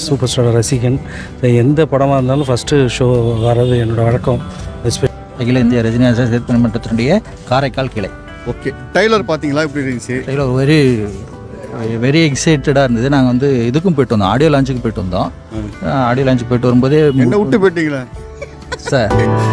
Super star ரசிகன் எந்த படமாக இருந்தாலும் ஃபஸ்ட்டு ஷோ வர்றது என்னோட வழக்கம் எஸ்பெ அகில இந்திய ரஜினிகாந்த் சேர்ப்பு மன்றத்தினுடைய காரைக்கால் கிளை ஓகே டைலர் பார்த்தீங்களா எப்படி இருந்துச்சு இதில் வெரி வெரி எக்ஸைட்டடாக இருந்தது நாங்கள் வந்து இதுக்கும் போயிட்டு வந்தோம் ஆடியோ லான்ச்சுக்கு போயிட்டு வந்தோம் ஆடியோ லான்ச்சுக்கு போயிட்டு வரும்போதே என்ன விட்டு போயிட்டீங்களே சார்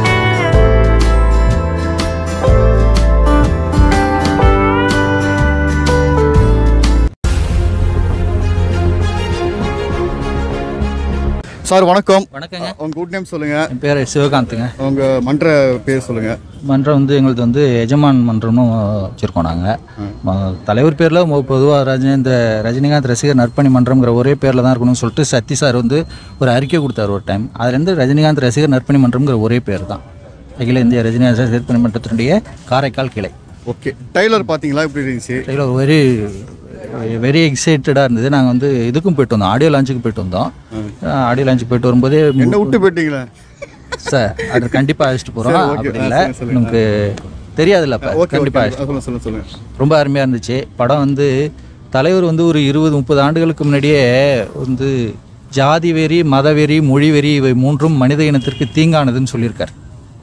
சார் வணக்கம் வணக்கங்க உங்க குட் நேம் சொல்லுங்க என் பேர் சிவகாந்துங்க உங்க மன்ற பேர் சொல்லுங்க மன்றம் வந்து எங்களுது வந்து எஜமான் மன்றம்னு வச்சுருக்கோம் நாங்கள் தலைவர் பேரில் பொதுவாக ரஜினி இந்த ரஜினிகாந்த் ரசிகர் நற்பணி மன்றம்ங்கிற ஒரே பேரில் தான் இருக்கணும்னு சொல்லிட்டு சத்தி சார் வந்து ஒரு அறிக்கை கொடுத்தாரு ஒரு டைம் அதுலேருந்து ரஜினிகாந்த் ரசிகர் நற்பணி மன்றம்ங்கிற ஒரே பேர் தான் அகில இந்திய ரஜினிகாந்த் சேர்ப்பு மன்றத்தினுடைய காரைக்கால் கிளை ஓகே டைலர் பார்த்தீங்களா எப்படி இருந்துச்சு இதில் வெரி வெரி எக்ஸைட்டடாக இருந்தது நாங்கள் வந்து இதுக்கும் போயிட்டு வந்தோம் ஆடியோ லான்ச்சுக்கு போயிட்டு வந்தோம் ஆடியோ லான்ச்சுக்கு போயிட்டு வரும்போதே என்ன விட்டு போயிட்டீங்களே சார் அது கண்டிப்பாக அழைச்சிட்டு போகிறோம் சரி, okay. அப்படி ஆ, இல்லை சொல்லுங்க, சொல்லுங்க. நமக்கு தெரியாதுல்ல இப்போ ஓகே ஓகே கண்டிப்பாக சொல்லுங்க சொல்லுங்க சொல்லுங்க ரொம்ப அருமையாக இருந்துச்சு படம் வந்து தலைவர் வந்து ஒரு இருபது முப்பது ஆண்டுகளுக்கு முன்னாடியே வந்து ஜாதி வெறி மதவெறி மொழி வெறி இவை மூன்றும் மனித இனத்திற்கு தீங்கானதுன்னு சொல்லியிருக்கார்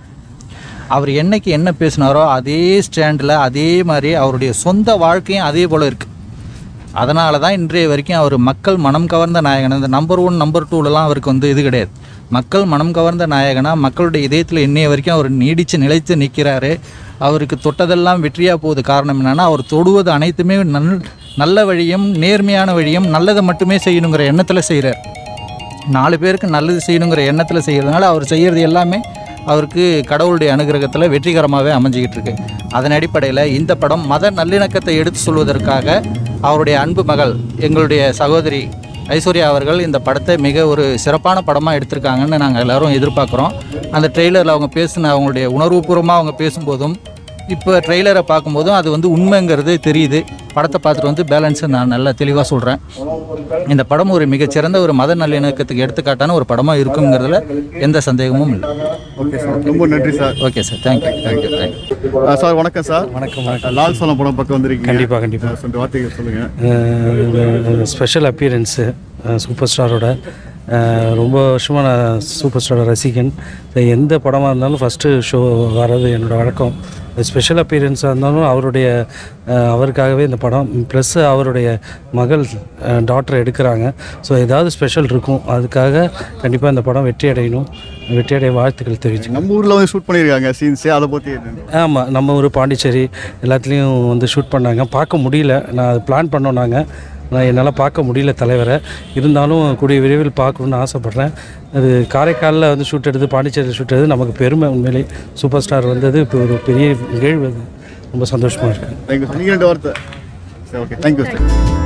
அவர் என்னைக்கு என்ன பேசினாரோ அதே ஸ்டாண்டில் அதே மாதிரி அவருடைய சொந்த வாழ்க்கையும் அதே போல் இருக்குது அதனால தான் இன்றைய வரைக்கும் அவர் மக்கள் மனம் கவர்ந்த நாயகன் இந்த நம்பர் ஒன் நம்பர் டூலலாம் அவருக்கு வந்து இது கிடையாது மக்கள் மனம் கவர்ந்த நாயகனா மக்களுடைய இதயத்தில் இன்னைய வரைக்கும் அவர் நீடித்து நிலைத்து நிற்கிறாரு அவருக்கு தொட்டதெல்லாம் வெற்றியாக போகுது காரணம் என்னென்னா அவர் தொடுவது அனைத்துமே நல் நல்ல வழியும் நேர்மையான வழியும் நல்லதை மட்டுமே செய்யணுங்கிற எண்ணத்தில் செய்கிறார் நாலு பேருக்கு நல்லது செய்யணுங்கிற எண்ணத்தில் செய்கிறதுனால அவர் செய்கிறது எல்லாமே அவருக்கு கடவுளுடைய அனுகிரகத்தில் வெற்றிகரமாகவே அமைஞ்சிக்கிட்டு இருக்கு அதன் அடிப்படையில் இந்த படம் மத நல்லிணக்கத்தை எடுத்து சொல்வதற்காக அவருடைய அன்பு மகள் எங்களுடைய சகோதரி ஐஸ்வர்யா அவர்கள் இந்த படத்தை மிக ஒரு சிறப்பான படமாக எடுத்திருக்காங்கன்னு நாங்கள் எல்லாரும் எதிர்பார்க்குறோம் அந்த ட்ரெய்லரில் அவங்க பேசின அவங்களுடைய உணர்வுபூர்வமாக அவங்க பேசும்போதும் இப்போ ட்ரெய்லரை பார்க்கும்போதும் அது வந்து உண்மைங்கிறது தெரியுது படத்தை பார்த்துட்டு வந்து பேலன்ஸை நான் நல்லா தெளிவாக சொல்கிறேன் இந்த படம் ஒரு மிகச்சிறந்த ஒரு மத நல்லிணக்கத்துக்கு எடுத்துக்காட்டான ஒரு படமாக இருக்குங்கிறதுல எந்த சந்தேகமும் இல்லை ஓகே சார் ரொம்ப நன்றி sir okay sir thank you thank you thank you ஆ, சார் வணக்கம் சார் வணக்கம் வணக்கம் லால் சோலம் படம் பக்கம் வந்திருக்கீங்க கண்டிப்பா, கண்டிப்பா. ஆ, ரெண்டு வார்த்தைகள் சொல்லுங்க ஸ்பெஷல் அப்பியரன்ஸு சூப்பர் ஸ்டாரோட அஹ், ரொம்ப வருஷமாக நான் சூப்பர் ஸ்டாரோட ரசிகன் எந்த படமாக இருந்தாலும் ஃபஸ்ட்டு ஷோ வர்றது என்னோட வழக்கம் ஸ்பெஷல் அப்பியரன்ஸாக இருந்தாலும் அவருடைய அஹ், அவருக்காகவே இந்த படம் ப்ளஸ் அவருடைய மகள் டாக்டர் எடுக்கிறாங்க ஸோ ஏதாவது ஸ்பெஷல் இருக்கும் அதுக்காக கண்டிப்பாக இந்த படம் வெற்றி அடையணும் வெற்றி அடைய வாழ்த்துக்கள் தெரிவிச்சு நம்ம ஊர்ல வந்து ஷூட் பண்ணியிருக்காங்க சீன்ஸே அதை பத்தி என்னன்னு ஆமாம் நம்ம ஊர் பாண்டிச்சேரி எல்லாத்துலேயும் வந்து ஷூட் பண்ணாங்க பார்க்க முடியல நான் அது பிளான் பண்ணோம் நாங்கள் நான் என்னால் பார்க்க முடியல தலைவரை இருந்தாலும் கூடிய விரைவில் பார்க்கணுன்னு ஆசைப்பட்றேன் அது காரைக்காலில் வந்து ஷூட் எடுத்து பாண்டிச்சேரியில் ஷூட் எடுத்து நமக்கு பெருமை உண்மையிலே சூப்பர் ஸ்டார் வந்தது இப்போ ஒரு பெரிய நிகழ்வு அது ரொம்ப சந்தோஷமாக இருக்குது தேங்க்யூ சார் நீங்கள் ரெண்டு வார்த்தை சரி ஓகே தேங்க்யூ சார்